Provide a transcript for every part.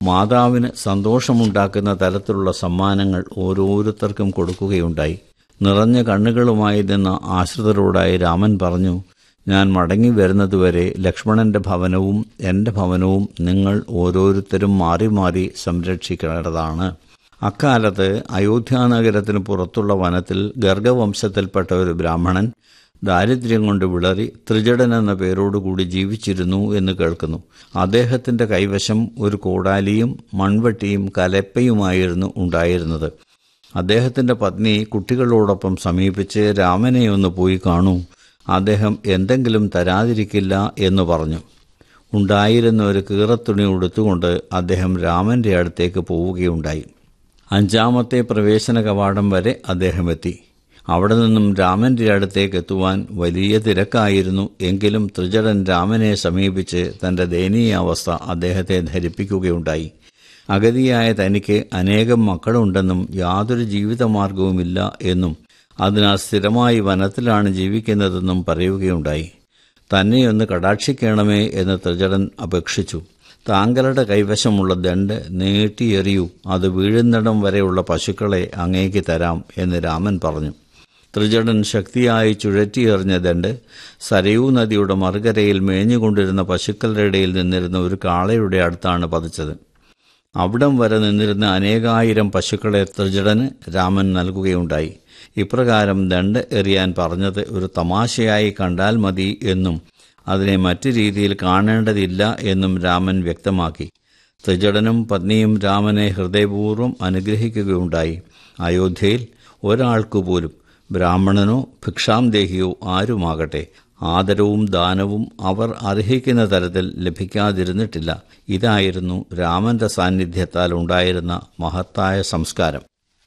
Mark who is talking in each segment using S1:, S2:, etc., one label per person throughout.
S1: മാതാവിന് സന്തോഷമുണ്ടാക്കുന്ന തരത്തിലുള്ള സമ്മാനങ്ങൾ ഓരോരുത്തർക്കും കൊടുക്കുകയുണ്ടായി നിറഞ്ഞ കണ്ണുകളുമായി നിന്ന ആശ്രിതരോടായി രാമൻ പറഞ്ഞു ഞാൻ മടങ്ങി വരുന്നതുവരെ ലക്ഷ്മണന്റെ ഭവനവും എൻ്റെ ഭവനവും നിങ്ങൾ ഓരോരുത്തരും മാറി മാറി സംരക്ഷിക്കേണ്ടതാണ് അക്കാലത്ത് അയോധ്യാനഗരത്തിന് പുറത്തുള്ള വനത്തിൽ ഗർഗവംശത്തിൽപ്പെട്ട ഒരു ബ്രാഹ്മണൻ ദാരിദ്ര്യം കൊണ്ട് വിളറി ത്രിജടൻ എന്ന പേരോടുകൂടി ജീവിച്ചിരുന്നു എന്ന് കേൾക്കുന്നു അദ്ദേഹത്തിന്റെ കൈവശം ഒരു കോടാലിയും മൺവെട്ടിയും കലപ്പയുമായിരുന്നു ഉണ്ടായിരുന്നത് അദ്ദേഹത്തിന്റെ പത്നി കുട്ടികളോടൊപ്പം സമീപിച്ച് രാമനെ ഒന്ന് പോയി കാണൂ അദ്ദേഹം എന്തെങ്കിലും തരാതിരിക്കില്ല എന്ന് പറഞ്ഞു ഉണ്ടായിരുന്ന ഒരു കീറത്തുണി ഉടുത്തുകൊണ്ട് അദ്ദേഹം രാമന്റെ അടുത്തേക്ക് പോവുകയുണ്ടായി അഞ്ചാമത്തെ പ്രവേശന കവാടം വരെ അദ്ദേഹം എത്തി അവിടെ നിന്നും രാമന്റെ അടുത്തേക്ക് എത്തുവാൻ വലിയ തിരക്കായിരുന്നു എങ്കിലും ത്രിജടൻ രാമനെ സമീപിച്ച് തന്റെ ദയനീയാവസ്ഥ അദ്ദേഹത്തെ ധരിപ്പിക്കുകയുണ്ടായി അഗതിയായ തനിക്ക് അനേകം മക്കളുണ്ടെന്നും യാതൊരു ജീവിതമാർഗവുമില്ല എന്നും അതിനാൽ സ്ഥിരമായി വനത്തിലാണ് ജീവിക്കുന്നതെന്നും പറയുകയുണ്ടായി തന്നെയൊന്ന് കടാക്ഷിക്കണമേ എന്ന് ത്രിജടൻ അപേക്ഷിച്ചു താങ്കളുടെ കൈവശമുള്ള ദണ്ട് നീട്ടിയെറിയൂ അത് വീഴുന്നിടം വരെയുള്ള പശുക്കളെ അങ്ങേക്ക് തരാം എന്ന് രാമൻ പറഞ്ഞു ത്രിജടൻ ശക്തിയായി ചുഴറ്റിയെറിഞ്ഞ ദണ്ട് സരയൂ നദിയുടെ മറുകരയിൽ മേഞ്ഞുകൊണ്ടിരുന്ന പശുക്കളുടെ ഇടയിൽ നിന്നിരുന്ന ഒരു കാളയുടെ അടുത്താണ് പതിച്ചത് അവിടം വരെ നിന്നിരുന്ന അനേകായിരം പശുക്കളെ ത്രിജടന് രാമൻ നൽകുകയുണ്ടായി ഇപ്രകാരം ദണ്ട് എറിയാൻ പറഞ്ഞത് ഒരു തമാശയായി കണ്ടാൽ മതി എന്നും അതിനെ മറ്റു രീതിയിൽ കാണേണ്ടതില്ല എന്നും രാമൻ വ്യക്തമാക്കി ത്രിജടനും പത്നിയും രാമനെ ഹൃദയപൂർവ്വം അനുഗ്രഹിക്കുകയുണ്ടായി അയോധ്യയിൽ ഒരാൾക്കു പോലും ബ്രാഹ്മണനോ ഭിക്ഷാംദേഹിയോ ആരുമാകട്ടെ ആദരവും ദാനവും അവർ അർഹിക്കുന്ന തരത്തിൽ ലഭിക്കാതിരുന്നിട്ടില്ല ഇതായിരുന്നു രാമന്റെ സാന്നിധ്യത്താൽ ഉണ്ടായിരുന്ന മഹത്തായ സംസ്കാരം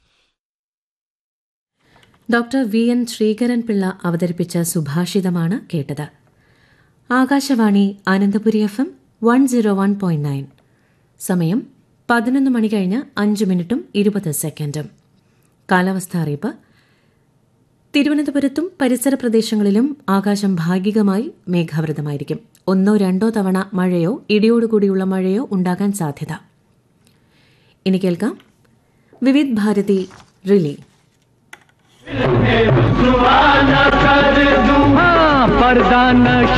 S2: doctor V N Srikaran Pillai അവതരിപ്പിച്ച സുഭാഷിതമാണ് കേട്ടത് Akashvani Ananthapuri F M one zero one point nine സമയം പതിനൊന്ന് മണി കഴിഞ്ഞ് അഞ്ച് മിനിറ്റും ഇരുപത് സെക്കൻഡും കാലാവസ്ഥ അറിയിപ്പ് തിരുവനന്തപുരത്തും പരിസര പ്രദേശങ്ങളിലും ആകാശം ഭാഗികമായി മേഘാവൃതമായിരിക്കും ഒന്നോ രണ്ടോ തവണ മഴയോ ഇടിയോടുകൂടിയുള്ള മഴയോ ഉണ്ടാകാൻ സാധ്യത ഇനി കേൾക്കാം വിവിധ് ഭാരതി റിലേ
S3: पर्दा न